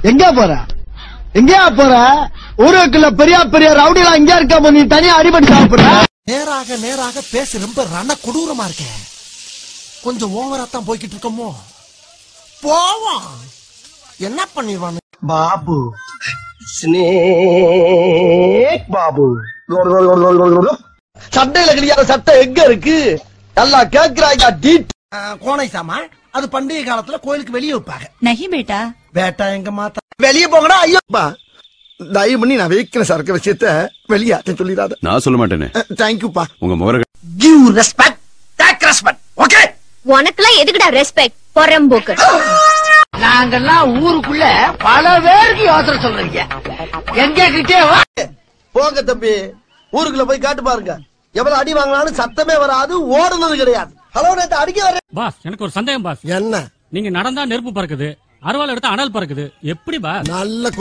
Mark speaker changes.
Speaker 1: எங்க போற எங்கயா போற ஊருக்குள்ள பெரிய பெரிய ரவுடிலாம் இங்க இருக்க நீ தனியா அடிபடி சாப்பிடுற
Speaker 2: நேராக நேராக பேச ரொம்ப ரண கொடூரமா இருக்க கொஞ்சம் ஓவரா தான் போய்கிட்டு இருக்கோமோ போவோம் என்ன பண்ணிடுவானு
Speaker 1: பாபு ஸ்னேக் பாபு சட்டையில கிளியாத சட்டை எங்க இருக்கு நல்லா கேக்குறாங்க டீட்
Speaker 2: கோணை சாமா அது பண்டிகை காலத்துல கோயிலுக்கு வெளியே வைப்பாங்க
Speaker 3: नहीं बेटा
Speaker 2: வேட்டா எங்க மாத்தா
Speaker 1: வெளிய போங்கடா ஐயோ தயவு பண்ணி நான் வைக்கிற சரக்கு விஷயத்த வெளியாட்ட சொல்லிடாத
Speaker 4: நான் சொல்ல மாட்டேனே
Speaker 1: தேங்க்யூப்பா
Speaker 4: உங்க முகர
Speaker 1: give respect take respect okay
Speaker 5: உனக்கெல்லாம் எதுக்குடா ரெஸ்பெக்ட் பொறம்போக்கு
Speaker 6: நாங்கெல்லாம் ஊருக்குள்ள பல பேருக்கு யோசனை சொல்றீங்க எங்க கிட்டே வா
Speaker 1: போங்க தம்பி ஊருக்குள்ள போய் காட்டு பாருங்க எவ்வளவு அடி வாங்கினாலும் சத்தமே வராது ஓடுனது கிடையாது ஹலோ நேத்து அடிக்க வர
Speaker 7: பாஸ் எனக்கு ஒரு சந்தேகம் பாஸ்
Speaker 2: என்ன
Speaker 7: நீங்க நடந்தா நெருப்பு பறக்குது அருவாள் எடுத்தா அனல் பறக்குது எப்படி பாஸ்
Speaker 2: நல்ல